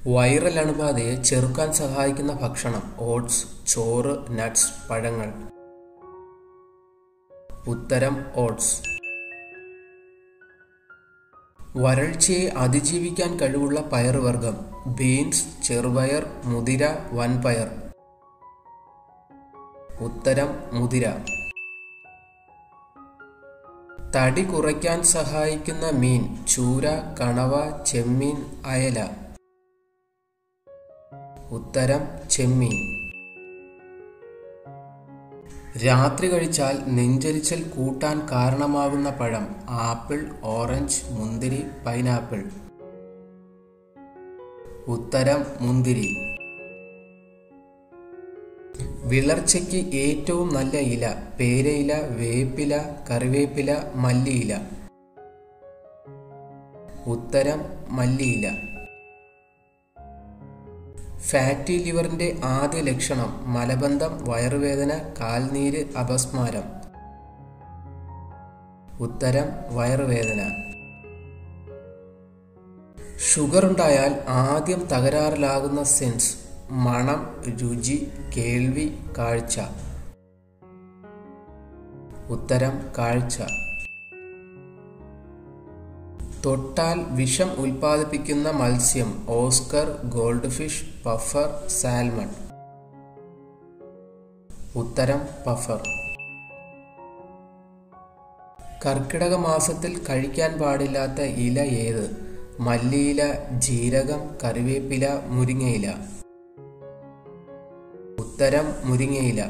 viral അണുബാധയെ ചെറുക്കാൻ സഹായിക്കുന്ന ഭക്ഷണം ഓട്സ് ചോറ് നട്ട്സ് പഴങ്ങൾ ഉത്തരം ഓട്സ് വരൾച്ചയെ അതിജീവിക്കാൻ കഴിവുള്ള പയറുവർഗം ബീൻസ് ചെറുപയർ മുതിര വൻപയർ ഉത്തരം മുതിര തടി കുറയ്ക്കാൻ സഹായിക്കുന്ന മീൻ ചൂര കണവ ചെമ്മീൻ അയല ഉത്തരം ചെമ്മീൻ രാത്രി കഴിച്ചാൽ നെഞ്ചരിച്ചൽ കൂട്ടാൻ കാരണമാകുന്ന പഴം ആപ്പിൾ ഓറഞ്ച് മുന്തിരി പൈനാപ്പിൾ ഉത്തരം മുന്തിരി വിളർച്ചയ്ക്ക് ഏറ്റവും നല്ല ഇല പേരയില വേപ്പില കറിവേപ്പില മല്ലിയില ഉത്തരം മല്ലിയില ഫാറ്റി ലിവറിന്റെ ആദ്യ ലക്ഷണം മലബന്ധം വയറുവേദന കാൽനീര് അപസ്മാരം ഉത്തരം വയറുവേദന ഷുഗർ ഉണ്ടായാൽ ആദ്യം തകരാറിലാകുന്ന സെൻസ് മണം രുചി കേൾവി കാഴ്ച ഉത്തരം കാഴ്ച തൊട്ടാൽ വിഷം ഉൽപ്പാദിപ്പിക്കുന്ന മത്സ്യം Oscar gold fish puffer salmon ഉത്തരം പഫർ കർക്കിടക മാസത്തിൽ കഴിക്കാൻ പാടില്ലാത്ത ഇല ഏത് മല്ലിയില ജീരകം കറിവേപ്പില മുരിങ്ങയില ഉത്തരം മുരിങ്ങയില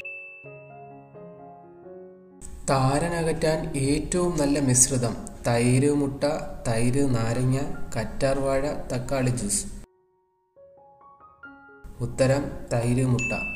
താരനകറ്റാൻ ഏറ്റവും നല്ല മിശ്രിതം തൈര് മുട്ട തൈര് നാരങ്ങ കറ്റാർവാഴ തക്കാളി ജ്യൂസ് ഉത്തരം തൈര് മുട്ട